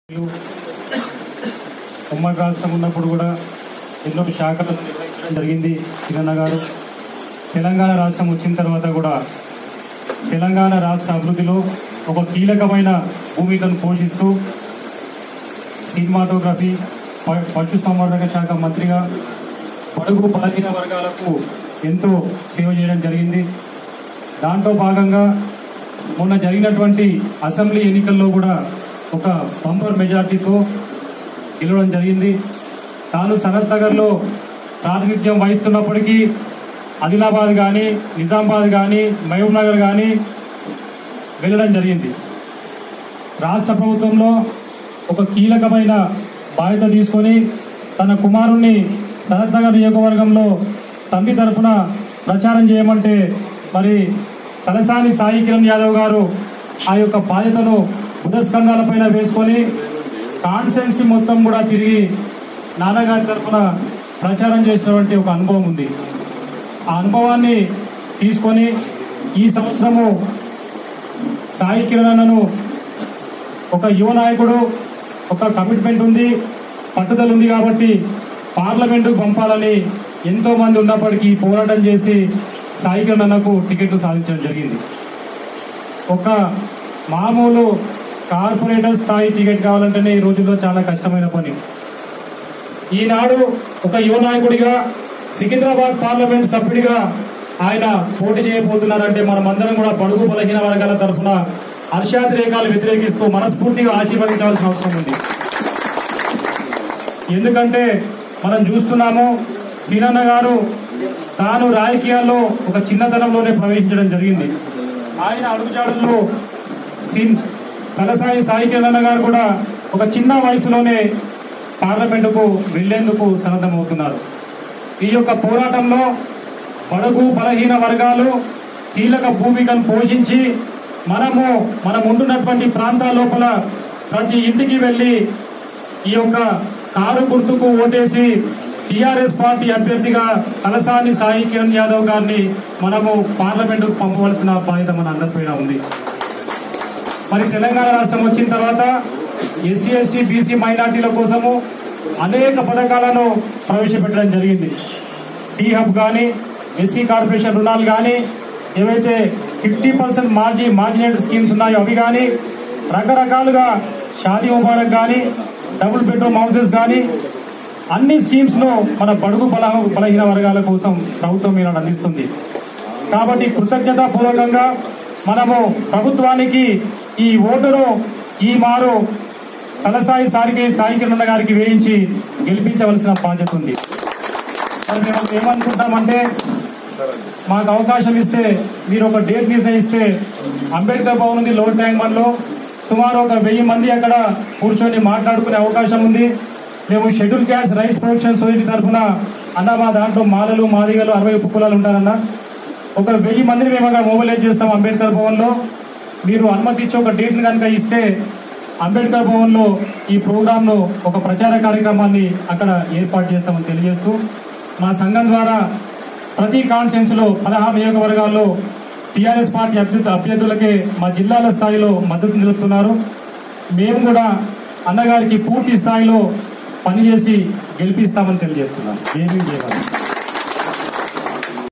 ఉమ్మడి రాష్ట్రం ఉన్నప్పుడు కూడా ఎన్నో శాఖలను నిర్వహించడం జరిగింది చిరన్న గారు తెలంగాణ రాష్ట్రం వచ్చిన తర్వాత కూడా తెలంగాణ రాష్ట్ర అభివృద్ధిలో ఒక కీలకమైన భూమికను పోషిస్తూ సినిమాటోగ్రఫీ ప- పశు సంవర్ధక శాఖ మంత్రిగా పొడుగు బలహీన వర్గాలకు ఎంతో సేవ చేయడం జరిగింది దాంట్లో భాగంగా మొన్న జరిగినటువంటి అసెంబ్లీ ఎన్నికల్లో కూడా ఒక బంపర్ మెజార్టీతో గెలవడం జరిగింది తాను సనత్ నగర్ లో ప్రాతినిధ్యం వహిస్తున్నప్పటికీ ఆదిలాబాద్ కానీ నిజామాబాద్ కానీ మహబూబ్ నగర్ కానీ వెళ్ళడం జరిగింది రాష్ట్ర ప్రభుత్వంలో ఒక కీలకమైన బాధ్యత తీసుకొని తన కుమారుణ్ణి సనత్ నగర్ నియోజకవర్గంలో తండ్రి తరఫున ప్రచారం చేయమంటే మరి తలసాని సాయి కిరణ్ యాదవ్ గారు ఆ యొక్క బాధ్యతను బుధస్కంధాలపైన వేసుకొని కాన్స్టెన్సీ మొత్తం కూడా తిరిగి నాన్నగారి తరఫున ప్రచారం చేసినటువంటి ఒక అనుభవం ఉంది ఆ అనుభవాన్ని తీసుకొని ఈ సంవత్సరము సాయి కిరణ్ అన్నను ఒక యువ నాయకుడు ఒక కమిట్మెంట్ ఉంది పట్టుదల ఉంది కాబట్టి పార్లమెంటుకు పంపాలని ఎంతో మంది ఉన్నప్పటికీ పోరాటం చేసి సాయి కిరణ్ అన్నకు టికెట్లు సాధించడం జరిగింది ఒక మామూలు కార్పొరేటర్ స్థాయి టికెట్ కావాలంటేనే ఈ రోజుల్లో చాలా కష్టమైన పని ఈనాడు ఒక యువ నాయకుడిగా సికింద్రాబాద్ పార్లమెంట్ సభ్యుడిగా ఆయన పోటీ చేయబోతున్నారంటే మనమందరం కూడా బడుగు బలహీన వర్గాల తరఫున హర్షాతిరేకాలు వ్యతిరేకిస్తూ మనస్ఫూర్తిగా ఆశీర్వదించవలసిన అవసరం ఉంది ఎందుకంటే మనం చూస్తున్నాము సీనన్న గారు తాను రాజకీయాల్లో ఒక చిన్నతనంలోనే ప్రవేశించడం జరిగింది ఆయన అడుగుజాడల్లో సీన్ తలసాయి సాయి కిరణ్ గారు కూడా ఒక చిన్న వయసులోనే పార్లమెంటుకు వెళ్లేందుకు సన్నద్ధమవుతున్నారు ఈ యొక్క పోరాటంలో బడుగు బలహీన వర్గాలు కీలక భూమికను పోషించి మనము మనం ఉంటున్నటువంటి ప్రాంతాల లోపల ప్రతి ఇంటికి వెళ్లి ఈ యొక్క కారు గుర్తుకు ఓటేసి టిఆర్ఎస్ పార్టీ అభ్యర్థిగా తలసాని సాయి కిరణ్ యాదవ్ గారిని మనము పార్లమెంటుకు పంపవలసిన బాధ్యత మన అందరిపైన ఉంది మరి తెలంగాణ రాష్ట్రం వచ్చిన తర్వాత ఎస్సీ ఎస్టీ బీసీ మైనార్టీల కోసము అనేక పథకాలను ప్రవేశపెట్టడం జరిగింది టీ హబ్ కానీ ఎస్సీ కార్పొరేషన్ రుణాలు కానీ ఏవైతే ఫిఫ్టీ పర్సెంట్ మార్జి మార్జినేటెడ్ స్కీమ్స్ ఉన్నాయో అవి కానీ రకరకాలుగా షాదీ ముబారక్ కానీ డబుల్ బెడ్రూమ్ హౌసెస్ కానీ అన్ని స్కీమ్స్ ను మన బడుగు బల బలహీన వర్గాల కోసం ప్రభుత్వం ఈనాడు అందిస్తుంది కాబట్టి కృతజ్ఞతా పూర్వకంగా మనము ప్రభుత్వానికి ఈ ఓటును ఈ మారు తలసాయి సారికి సాయి కిరణ్ గారికి వేయించి గెలిపించవలసిన బాధ్యత ఉంది మరి మేము ఏమనుకుంటామంటే మాకు అవకాశం ఇస్తే మీరు ఒక డేట్ నిర్ణయిస్తే అంబేద్కర్ భవన్ ఉంది లోడ్ ట్యాంక్ బండ్ లో సుమారు ఒక వెయ్యి మంది అక్కడ కూర్చొని మాట్లాడుకునే అవకాశం ఉంది మేము schedule caste rights protection society తరఫున అన్న మా దాంట్లో మాలలు మాదిగలు అరవై ఉప కులాలు ఉంటారన్న ఒక వెయ్యి మందిని మేము అక్కడ మొబిలైజ్ చేస్తాం అంబేద్కర్ భవన్ లో మీరు అనుమతి ఇచ్చి ఒక డేట్ కనుక ఇస్తే అంబేద్కర్ భవన్ లో ఈ ప్రోగ్రామ్ ను ఒక ప్రచార కార్యక్రమాన్ని అక్కడ ఏర్పాటు చేస్తామని తెలియజేస్తూ మా సంఘం ద్వారా ప్రతి కాన్స్టిట్యూన్స్ లో పదహారు నియోజకవర్గాల్లో టీఆర్ఎస్ పార్టీ అభ్యర్థి అభ్యర్థులకే మా జిల్లాల స్థాయిలో మద్దతు నిలుపుతున్నారు మేము కూడా అన్నగారికి పూర్తి స్థాయిలో పనిచేసి గెలిపిస్తామని తెలియజేస్తున్నాం ఏమీ చేయాలి